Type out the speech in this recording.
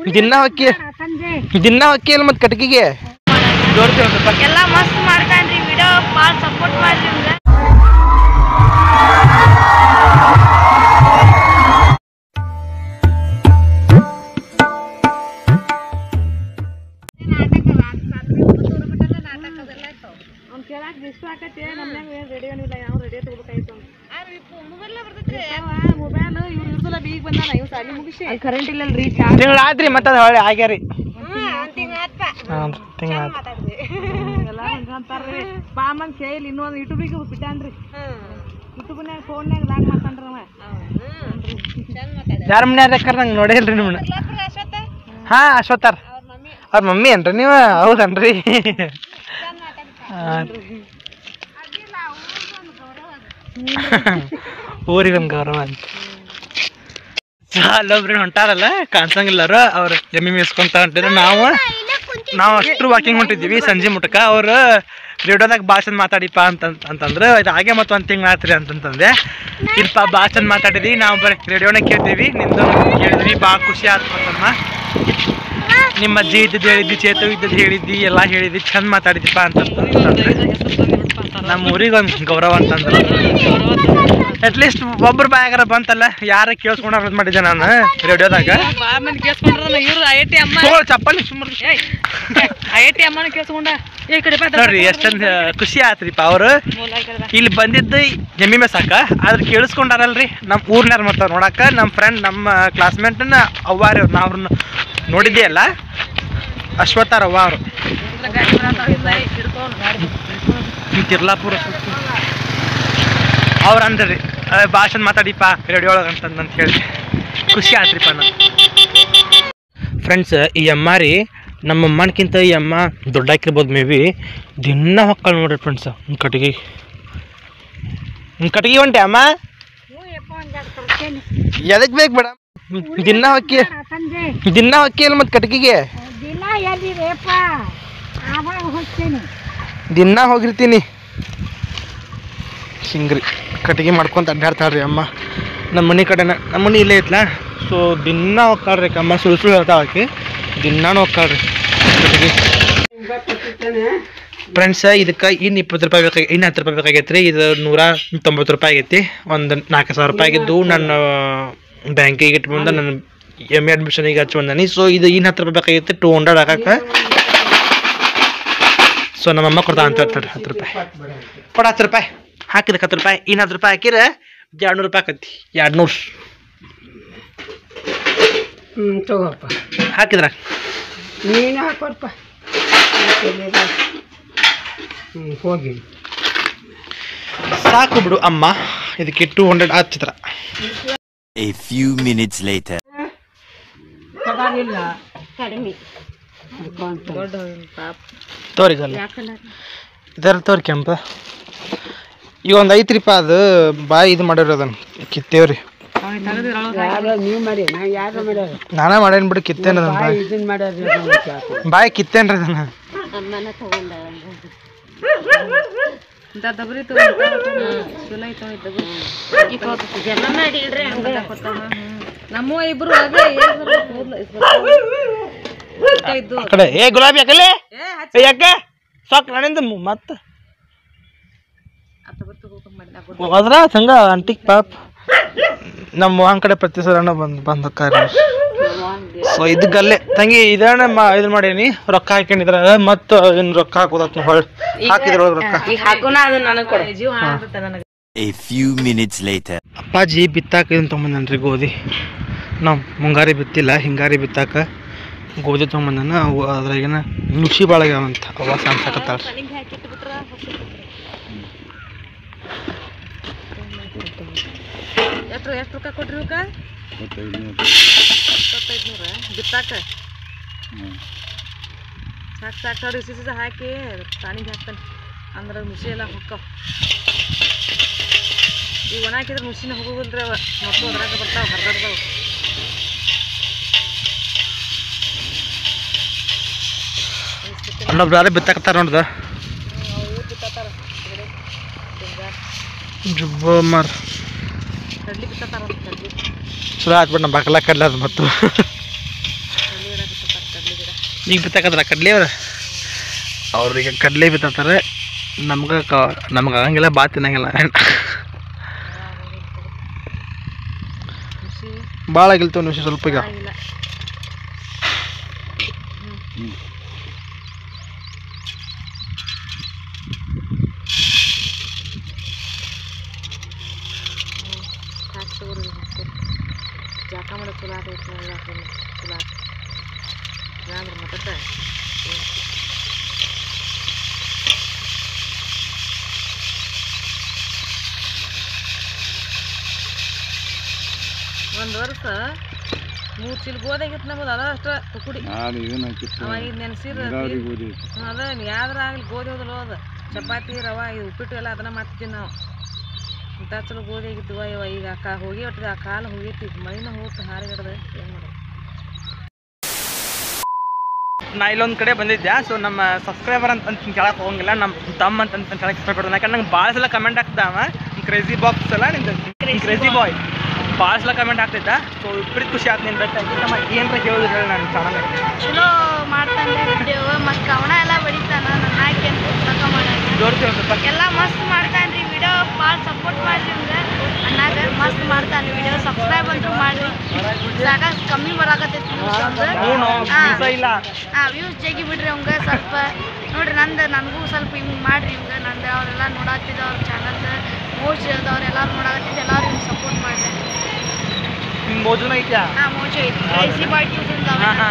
ದಿನ ಹೊಕ್ಕಿ ದಿನ ಹೊಕ್ಕಿ ಇಲ್ಲ ಮತ್ತೆ ಕಟ್ಗಿಗೆ ಜೋಡ್ತಿ ಒಂದ್ ಸ್ವಲ್ಪ ಎಲ್ಲ ಮಸ್ತ್ ಮಾಡ್ತಾನ್ರಿ ವಿಡಿಯೋ ಭಾಳ ಸಪೋರ್ಟ್ ಮಾಡ್ರಿ ನಿಮ್ಗೆ ಅವ್ನ್ ಕೇಳಾಕ ಇಷ್ಟ ಆಕತಿ ನಮ್ನ್ಯಾಗ ಏನ್ ರೇಡಿಯೋ ಇಲ್ಲ ಯಾವ ರೇಡಿಯೋ ತಗೋಬೇಕಾಯ್ತು ಮೊಬೈಲ್ ಇವ್ರು ಇರ್ದಲ್ಲ ಬೀಗ್ ಬಂದಾನ ಇವ್ ಸಾಲಿ ಮುಗಿಸಿ ಕರೆಂಟ್ ಇಲ್ಲಲ್ರಿ ತಿಂಗಳ ಆತ್ರಿ ಮತ್ತೆ ಅದು ಹೊಳ್ಳಿ ಆಗ್ಯಾರಿ ಹಾಂ ತಿಂಗಳ ಆತು ಎಲ್ಲ ಹಂಗಂತಾರ್ರಿ ಬಾಮನ್ ಕೇಳಿ ಇನ್ನೊಂದು ಯೂಟ್ಯೂಬಿಗೆ ಬಿಟ್ಟಾನ್ರಿ ಯೂಟ್ಯೂಬ್ನ್ಯಾಗ ಫೋನ್ಯಾಗ ಲಾಗ್ ಮಾಡ್ತಾನ್ರಿ ಅವ ಯಾರ ಮನ್ಯಾರ ಯಾಕಾರ ನಂಗೆ ನೋಡಿಲ್ರಿ ನಿಮ್ಮನ್ನ ಹಾಂ ಅಶ್ವತ್ತಾರ ಅವ್ರ ಮಮ್ಮಿ ಏನ್ರಿ ನೀವು ಹೌದನ್ರಿ ಹಾಂ. ಊರಿಗೊಂದು ಗೌರವ ಅಂತ ಅಲ್ಲೊಬ್ರು ಹೊಂಟಾರಲ್ಲ ಕಾಣಿಸಂಗಿಲ್ಲರು ಅವ್ರು ಎಮ್ಮಿ ಮೇಸ್ಕೊಂತ ಹೊಂಟಿದ್ರು ನಾವು ನಾವು ಅಷ್ಟು ವಾಕಿಂಗ್ ಹೊಂಟಿದ್ವಿ ಸಂಜೆ ಮುಟಕ ಅವ್ರು ರೇಡಿಯೋದಾಗ ಭಾಷಣ ಮಾತಾಡಿಪ್ಪ ಅಂತ ಅಂತಂದ್ರೆ ಇದು ಹಾಗೆ ಮತ್ತು ಒಂದು ತಿಂಗಳು ಆತ್ರಿ ಅಂತಂತಂದೆ ಇಲ್ಪ ಭಾಷಣ ಮಾತಾಡಿದ್ವಿ ನಾವು ಬರೀ ರೇಡಿಯೋನ ಕೇಳ್ತೀವಿ ನಿಮ್ದು ಕೇಳಿದ್ವಿ ಭಾಳ ಖುಷಿ ಆಯ್ತು ಮತ್ತಮ್ಮ ನಿಮ್ಮ ಅಜ್ಜಿ ಇದ್ದದ್ದು ಹೇಳಿದ್ದಿ ಚೇತು ಇದ್ದದ್ದು ಹೇಳಿದ್ದಿ ಎಲ್ಲ ಹೇಳಿದ್ದಿ ಚಂದ ಮಾತಾಡಿದಿಪ್ಪ ಅಂತಂದ್ರೆ ನಮ್ಮ ಊರಿಗೆ ಒಂದು ಗೌರವ ಅಂತಂದ್ರೆ ಅಟ್ಲೀಸ್ಟ್ ಒಬ್ರು ಬಾಯಾಗಾರ ಬಂತಲ್ಲ ಯಾರ ಕೇಳಿಸ್ಕೊಂಡ್ ಮಾಡಿದ್ದೆ ನಾನು ರೇಡಿಯೋದಾಗ ಬಾಮನ್ ಕೇಳ್ಸ್ಕೊಂಡ್ರ ಇವ್ರು ಐ ಟಿ ಅಮ್ಮ ತಗೊಳ್ ಚಪ್ಪಲಿ ಸುಮ್ಮನೆ ಐ ಟಿ ಅಮ್ಮನ ಕೇಳ್ಸ್ಕೊಂಡ ಏ ಈ ಕಡೆ ಬಾ ನೋಡ್ರಿ ಎಷ್ಟೊಂದು ಖುಷಿ ಆತ್ರಿಪ್ಪ ಅವರು ಮೂಲ ಈ ಕಡೆ ಬಾ. ಇಲ್ಲಿ ಬಂದಿದ್ದು ಎಮ್ಮಿ ಮೇಸಾಕ ಆದ್ರೆ ಕೇಳಿಸ್ಕೊಂಡಾರಲ್ರಿ ನಮ್ಮ ಊರ್ನಾರ ಮತ್ತೆ ನೋಡಾಕ ನಮ್ಮ ಫ್ರೆಂಡ್ ನಮ್ಮ ಕ್ಲಾಸ್ಮೇಟ್ನ ಅವ್ವಾರಿ ಅವ್ರು ನಾವು ನೋಡಿದ್ದೇ ಅಲ್ಲ ಅಶ್ವತ್ತಾರ ಅವ್ವ ಅವರು ಗಾಡಿ ಬರತ್ತಾವ ಇಲ್ಲ ಹಿಡ್ಕೊಂಡು ಗಾಡಿ ಈ ತಿರ್ಲಾಪುರ ಅವ್ರು ಅಂದ್ರಿ ಭಾಷಣ ಮಾತಾಡಿಪ್ಪ ರೇಡಿಯೋ ಒಳಗೆ ಅಂತಂದು ಹೇಳಿ ಖುಷಿ ಆತ್ರಿಪ್ಪ ನಾನು ಫ್ರೆಂಡ್ಸ್ ಈ ಅಮ್ಮ ರೀ ನಮ್ಮ ಅಮ್ಮನಕ್ಕಿಂತ ಈ ಅಮ್ಮ ದೊಡ್ಡಾಕಿರ್ಬೋದು ಮೇ ಬಿ ದಿನ ಹೊಕ್ಕಳು ನೋಡ್ರಿ ಫ್ರೆಂಡ್ಸ್ ಕಟ್ಟಿಗೆ ಕಟ್ಟಿಗೆ ಹೊಂಟೆ ಅಮ್ಮ ಎದಕ್ಕೆ ಬೇಕು ಮೇಡಮ್ ದಿನ ಹೊಕ್ಕಿ ದಿನ ಹೊಕ್ಕಿ ಇಲ್ಲ ಮತ್ತು ಕಟ್ಟಿಗೆಗೆ ದಿನ ಎಲ್ಲಿರೇಪ ಆವಾಗ ಹೋಗ್ತೀನಿ ದಿನ ಹೋಗಿರ್ತೀನಿ ಹಿಂಗ್ರಿ ಕಟ್ಟಿಗೆ ಮಾಡ್ಕೊಂತ ಅಡ್ಡಾಡ್ತಾಳ್ರಿ ಅಮ್ಮ ನಮ್ಮ ಮನೆ ಕಡೆನ ನಮ್ಮ ಮನೆ ಇಲ್ಲೇ ಐತ್ಲ ಸೊ ದಿನ ಹೋಗ್ತಾಳ್ರಿ ಅಮ್ಮ ಸುಳ್ಳು ಸುಳ್ಳು ಹೇಳ್ತಾಳ ಆಕಿ ದಿನಾನು ಹೋಗ್ತಾಳ್ರಿ ಕಟ್ಟಿಗೆ ಫ್ರೆಂಡ್ಸ್ ಇದಕ್ಕೆ ಇನ್ನು ಇಪ್ಪತ್ತು ರೂಪಾಯಿ ಬೇಕಾಗಿ ಇನ್ನು ಹತ್ತು ರೂಪಾಯಿ ಬೇಕಾಗೈತೆ ರೀ ಇದು ನೂರ ತೊಂಬತ್ತು ರೂಪಾಯಿ ಆಗೈತಿ ಒಂದು ನಾಲ್ಕು ಸಾವಿರ ರೂಪಾಯಿ ಆಗಿದ್ದು ನನ್ನ ಬ್ಯಾಂಕಿಗೆ ಇಟ್ಟು ಬಂದ ನನ್ನ ಎಮ್ ಎ ಅಡ್ಮಿಷನಿಗೆ ಹಚ್ಚಿ ಬಂದಾನಿ ಸೊ ಇದು ಇನ್ನು ಹತ್ತು ರೂಪಾಯಿ ಬೇಕಾಗೈತಿ ಟೂ ಹಂಡ್ರೆಡ್ ಹಾಕಕ್ಕೆ ಸೊ ನಮ್ಮಮ್ಮ ಕೊಡ್ತಾ ಅಂತ ಹೇಳ್ತಾರೆ ಹತ್ತು ರೂಪಾಯಿ ಕೊಡ ಹತ್ತು ರೂಪಾಯಿ ಹಾಕಿದಕ್ಕೆ ಹತ್ತು ರೂಪಾಯಿ ಇನ್ನು ಹತ್ತು ರೂಪಾಯಿ ಹಾಕಿದ್ರೆ ಎರಡು ನೂರು ರೂಪಾಯಿ ಆಕತಿ ಎರಡು ನೂರು ಹ್ಞೂ ತಗೋಪ್ಪ ಹಾಕಿದ್ರ ನೀನು ಹಾಕೊಡ್ಪ ಹ್ಞೂ ಹೋಗಿ ಸಾಕು ಬಿಡು ಅಮ್ಮ ಇದಕ್ಕೆ ಟೂ ಹಂಡ್ರೆಡ್ ಹಚ್ಚಿದ್ರ A few minutes later. ತಗೊಂಡಿಲ್ಲ ಕಡಿಮೆ ತೋರಿ ಗಲ್ಲ ಇದರ ತೋರಿ ಕೆಂಪ ಈಗ ಒಂದು ಐತೆ ರೀಪ ಅದು ಬಾಯಿ ಇದು ಮಾಡಿರೋ ಅದನ್ನು ಕಿತ್ತೇವ್ರಿ ಯಾರೋ ನೀವು ಮಾಡಿ ನಾ ಯಾರು ಮಾಡ್ಯಾರ ನಾನೇ ಮಾಡೇನ್ ಬಿಡು ಕಿತ್ತೇನ ಅದನ್ನ ಬಾಯಿ ಇದನ್ನ ಮಾಡ್ಯಾರ ಬಾಯಿ ಕಿತ್ತೇನ್ರಿ ಅದನ್ನ ಅಮ್ಮನ ತಗೊಂಡ ಇಂಥ ದಬರಿ ತಗೊಂಡು ಚಲೋ ಐತವ ಇದ್ದವು ಜಮ ಮಾಡಿಲ್ರಿ ಹಂಗ ನಮ್ಮ ಇಬ್ರು ಅದೇ ಏನ್ ಸ್ವಲ್ಪ ಕೂದ್ಲು ಇಸ್ ಬರ್ತಾವ. ಇಷ್ಟ ಇದ್ದು ಆ ಕಡೆ ಏ ಗುಲಾಬಿ ಯಾಕಲೆ ಏ ಯಾಕ ಸಾಕ್ ನನ್ನಿಂದ ಮತ್ತೆ ಅತ್ತ ಬರ್ತು ಹೋಗಕ್ ಮಾಡಿ ನಾ ಅದ್ರ ಹಂಗ ಅಂಟಿಕ್ ಪಾಪ ನಮ್ಮ ಮೋಹನ್ ಕಡೆ ಪ್ರತಿ ಸಲ ಬಂದು ಬಂದು ಕಾರ್ಯ ಸೊ ಇದು ಗಲ್ಲೆ ತಂಗಿ ಇದನ್ನ ಮಾ ಇದನ್ನ ಮಾಡೇನಿ ರೊಕ್ಕ ಹಾಕೊಂಡಿದ್ರ ಮತ್ತು ಇನ್ನು ರೊಕ್ಕ ಹಾಕೋದತ್ ಹೊಳ್ ಹಾಕಿದ್ರ ರೊಕ್ಕ ಈಗ ಹಾಕೋಣ ಅದು ನನಗೆ ಕೊಡ ಜೀವ ಹಾಳುತ್ತೆ ನನಗೆ A few minutes later. ಅಪ್ಪಾಜಿ ಬಿತ್ತಾಕ ಇದನ್ನ ತೊಗೊಂಬಂದನ್ರಿ ಗೋಧಿ ನಾವು ಮುಂಗಾರಿ ಬಿತ್ತಿಲ್ಲ ಹಿಂಗಾರಿ ಬಿತ್ತಾಕ ಗೋಧಿ ತೊಗೊಂಬಂದನ ಅವು ಅದ್ರಾಗಿನ ನುಸಿ ಭಾಳ ಆಗ್ಯಾವಂತ ಅವ ಸಾನ್ಸಕತ್ತಾಳ ಎಷ್ಟು ಎಷ್ಟು ರೊಕ್ಕ ಕೊಟ್ರಿ ಇವಕ್ಕ ಇಪ್ಪತ್ತೈದು ನೂರ ಬಿತ್ತಾಕ ಸಾಕು ಸಾಕು ನೋಡಿ ಇಸಿ ಇಸಿ ಹಾಕಿ ತಾನಿಗೆ ಹಾಕ್ತಾನೆ ಅಂದ್ರೆ ಮುಸಿ ಎಲ್ಲ ಹೊಕ್ಕವ ಈಗ ಒಣ ಹಾಕಿದ್ರೆ ಮುಸಿನ ಹೋಗೋದಿಲ್ರಿ ಅವ ಮತ್ತು ಅದ್ರಾಗ ಬರ್ತಾವ ಹರ್ದಾಡ್ದಾವ ಅಲ್ಲೊಬ್ರು ಯಾರೇ ಬಿತ್ತಾಕತ್ತಾರ ನೋಡ್ದ ಜುಬ್ಬ ಮಾರ್ ಕಡ್ಲಿ ಬಿತ್ತಾರ ಕಡ್ಲಿ ಚಲೋ ಆತ್ಬಿಟ್ಟು ನಮ್ಮ ಬಾಕಲ ಕಡ್ಲ ಅದು ಮತ್ತು ಈಗ ಬಿತ್ತಾಕತ್ರ ಕಡ್ಲಿ ಅವ್ರ ಅವ್ರಿಗೆ ಕಡ್ಲೆ ಬಿತ್ತಾತಾರೆ ನಮ್ಗೆ ಕ ನಮ್ಗೆ ಆಗಂಗಿಲ್ಲ ಬಾ ತಿನ್ನಂಗಿಲ್ಲ ಭಾಳ ಆಗಿಲ್ತವ ನೀವು ಸ್ವಲ್ಪ ಈಗ ಜಾಕ ಮಾಡೋ ಚಲೋ ಆಗೈತೆ ಚಲೋ ಚಲೋ ಅಂದ್ರೆ ಮತ್ತೆ ಒಂದು ವರ್ಷ ಮೂರು ಚೀಲ ಗೋಧಿ ಆಗಿತ್ತು ನಮ್ಮದು ಅದ ಅಷ್ಟ ತುಕುಡಿ ಅವ ಇದು ನೆನ್ಸಿರ ಅದ ಯಾವ್ದ್ರ ಆಗ್ಲಿ ಗೋಧಿ ಹೋದಲ್ಲ ಹೋದ ಚಪಾತಿ ರವಾ ಇದು ಉಪ್ಪಿಟ್ಟು ಎಲ್ಲ ಅದನ್ನ ಮಾಡ್ತೀವಿ ನಾವು ಇಂಥ ಚಲೋ ಗೋಧಿ ಆಗಿದ್ವ ಇವ ಈಗ ಆ ಕಾ ಹೋಗಿ ಹೊಟ್ಟಿದೆ ಆ ಕಾಲು ಹೋಗೈತಿ ಮೈನ ಹೋಗ್ತು ಹಾರಿಗಡ್ದ ಏನು ಮಾಡೋದು ನಾ ಇಲ್ಲೊಂದು ಕಡೆ ಬಂದಿದ್ದೆ ಸೊ ನಮ್ಮ ಸಬ್ಸ್ಕ್ರೈಬರ್ ಅಂತ ಅಂತ ಕೇಳಕ್ಕೆ ಹೋಗಂಗಿಲ್ಲ ನಮ್ಮ ತಮ್ಮ ಅಂತ ಅಂತ ಹೇಳಕ್ಕೆ ಇಷ್ಟಪಡ್ತಾನೆ ಯಾಕಂದ್ರೆ ನಂಗೆ ಭಾಳ ಸಲ ಕಮೆಂಟ್ ಆಗ್ತಾವ ಕ್ರೇಜಿ ಬಾಕ್ಸ್ ಅಲ್ಲ ನಿಂದು ಕ್ರೇಜಿ ಬಾಯ್ ಭಾಳ ಸಲ ಕಮೆಂಟ್ ಆಗ್ತಿದ್ದ ಸೊ ಇಬ್ಬರಿಗೆ ಖುಷಿ ಆಗ್ತದೆ ನಿನ್ನ ಬೆಟ್ಟ ನಮ್ಮ ಏನರ ಕೇಳಿದ್ರು ಹೇಳಿ ನಾನು ಚಾನಲ್ ಚಲೋ ಮಾಡ್ತಾನ್ರಿ ವಿಡಿಯೋ ಮತ್ತು ಕವನ ಎಲ್ಲ ಬಡಿತಾನ ನನ್ನ ಹಾಕಿ ಅಂತ ಪುಸ್ತಕ ಮಾಡಾನ ಜೋಡ್ತೀವಿ ಸ್ವಲ್ಪ ಎಲ್ಲ ಮಸ್ತ್ ಮಾಡ್ತಾನ್ರಿ ವಿಡಿಯೋ ಭಾಳ ಸಪೋರ್ಟ್ ಮಾಡ್ರಿ ಇವ್ಗೆ ಅಣ್ಣಾಗ ಮಸ್ತ್ ಮಾಡ್ತಾನೆ ವಿಡಿಯೋ ಸಬ್ಸ್ಕ್ರೈಬ್ ಅಂತೂ ಮಾಡ್ರಿ ಸಾಕಷ್ಟು ಕಮ್ಮಿ ಬರಾಕತ್ತೈತಿ ವ್ಯೂಸ್ ಹ್ಞೂ ಹಾ. ವೀಸಾ ಇಲ್ಲ ಹಾಂ ವ್ಯೂಸ್ ಜಗಿ ಬಿಡ್ರಿ ಅವಂಗೆ ಸ್ವಲ್ಪ ನೋಡ್ರಿ ನಂದು ನನಗೂ ಸ್ವಲ್ಪ ಹಿಂಗೆ ಮಾಡ್ರಿ ಇವಂಗೆ ನಂದು ಅವರೆಲ್ಲ ನೋಡಾತಿದ್ದ ಅವ್ರ ಚಾನಲ್ ಮೋಸ್ಟ್ ಇರೋದವ್ರು ಎಲ್ಲರೂ ನೋಡಾಕತ್ತಿದ್ದು ಎಲ್ಲರೂ ಹಿಂಗೆ ಸಪೋರ್ಟ್ ಮಾಡ್ರಿ ನಿಮ್ಮ ಮೋಜುನ ಐತ್ಯಾ ಹಾಂ ಮೋಜು ಐತಿ ಕ್ರೇಜಿ ಬಾಯ್ ಟ್ಯೂಸ್ ಅಂತ ಹಾಂ ಹಾಂ